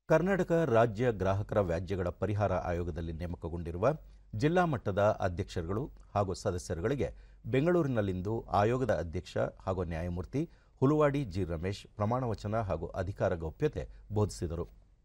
ಕರ್ನಾಟಕ ರಾಜ್ಯ ಗ್ರಾಹಕರ ವ್ಯಾಜ್ಯಗಳ ಪರಿಹಾರ ಆಯೋಗದಲ್ಲಿ ನೇಮಕಗೊಂಡಿರುವ ಜಿಲ್ಲಾ ಮಟ್ಟದ ಅಧ್ಯಕ್ಷರುಗಳು ಹಾಗೂ ಸದಸ್ಯರುಗಳಿಗೆ ಬೆಂಗಳೂರಿನಲ್ಲಿಂದು ಆಯೋಗದ ಅಧ್ಯಕ್ಷ ಹಾಗೂ ನ್ಯಾಯಮೂರ್ತಿ ಹುಲುವಾಡಿ ಜಿ ರಮೇಶ್ ಪ್ರಮಾಣವಚನ ಹಾಗೂ ಅಧಿಕಾರ ಗೌಪ್ಯತೆ ಬೋಧಿಸಿದರು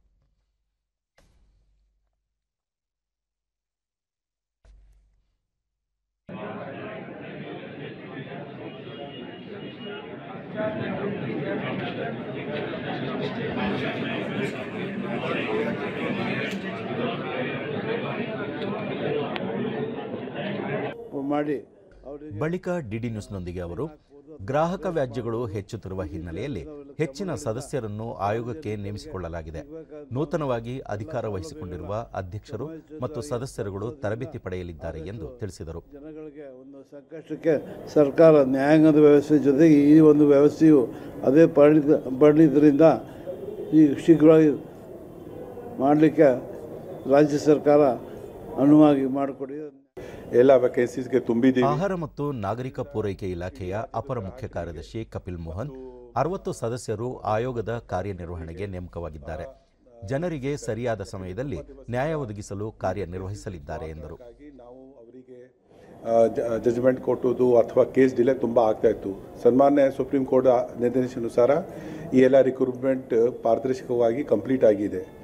ಮಾಡಿ ಅವರಿಗೆ ಬಳಿಕ ಡಿಡಿ ನ್ಯೂಸ್ನೊಂದಿಗೆ ಅವರು ಗ್ರಾಹಕ ವ್ಯಾಜ್ಯಗಳು ಹೆಚ್ಚುತ್ತಿರುವ ಹಿನ್ನೆಲೆಯಲ್ಲಿ ಹೆಚ್ಚಿನ ಸದಸ್ಯರನ್ನು ಆಯೋಗಕ್ಕೆ ನೇಮಿಸಿಕೊಳ್ಳಲಾಗಿದೆ ನೂತನವಾಗಿ ಅಧಿಕಾರ ವಹಿಸಿಕೊಂಡಿರುವ ಅಧ್ಯಕ್ಷರು ಮತ್ತು ಸದಸ್ಯರುಗಳು ತರಬೇತಿ ಪಡೆಯಲಿದ್ದಾರೆ ಎಂದು ತಿಳಿಸಿದರು ಜನಗಳಿಗೆ ಒಂದು ಸಂಕಷ್ಟಕ್ಕೆ ಸರ್ಕಾರ ನ್ಯಾಯಾಂಗದ ವ್ಯವಸ್ಥೆ ಜೊತೆಗೆ ಈ ಒಂದು ವ್ಯವಸ್ಥೆಯು ಅದೇ ಪಡಿದ ಪಡೆದಿದ್ದರಿಂದ ಈ ಶೀಘ್ರವಾಗಿ ಮಾಡಲಿಕ್ಕೆ ರಾಜ್ಯ ಸರ್ಕಾರ ಅನುವಾಗಿ ಮಾಡಿಕೊಡಿ ಎಲ್ಲ ವೇಕೆನ್ಸೀಸ್ಗೆ ತುಂಬಿದ್ದೀವಿ ಆಹಾರ ಮತ್ತು ನಾಗರಿಕ ಪೂರೈಕೆ ಇಲಾಖೆಯ ಅಪರ ಮುಖ್ಯ ಕಾರ್ಯದರ್ಶಿ ಕಪಿಲ್ ಮೋಹನ್ ಅರವತ್ತು ಸದಸ್ಯರು ಆಯೋಗದ ಕಾರ್ಯನಿರ್ವಹಣೆಗೆ ನೇಮಕವಾಗಿದ್ದಾರೆ ಜನರಿಗೆ ಸರಿಯಾದ ಸಮಯದಲ್ಲಿ ನ್ಯಾಯ ಒದಗಿಸಲು ಕಾರ್ಯನಿರ್ವಹಿಸಲಿದ್ದಾರೆ ಎಂದರು ಹಾಗಾಗಿ ನಾವು ಅವರಿಗೆ ಜಜ್ಮೆಂಟ್ ಕೊಟ್ಟುದು ಅಥವಾ ಕೇಸ್ ಡಿಲೇ ತುಂಬ ಆಗ್ತಾ ಇತ್ತು ಸನ್ಮಾನ್ಯ ಸುಪ್ರೀಂ ಕೋರ್ಟ್ ನಿರ್ದೇಶನಾನುಸಾರ ಈ ಎಲ್ಲ ರಿಕ್ರೂಟ್ಮೆಂಟ್ ಪಾರದರ್ಶಕವಾಗಿ ಕಂಪ್ಲೀಟ್ ಆಗಿದೆ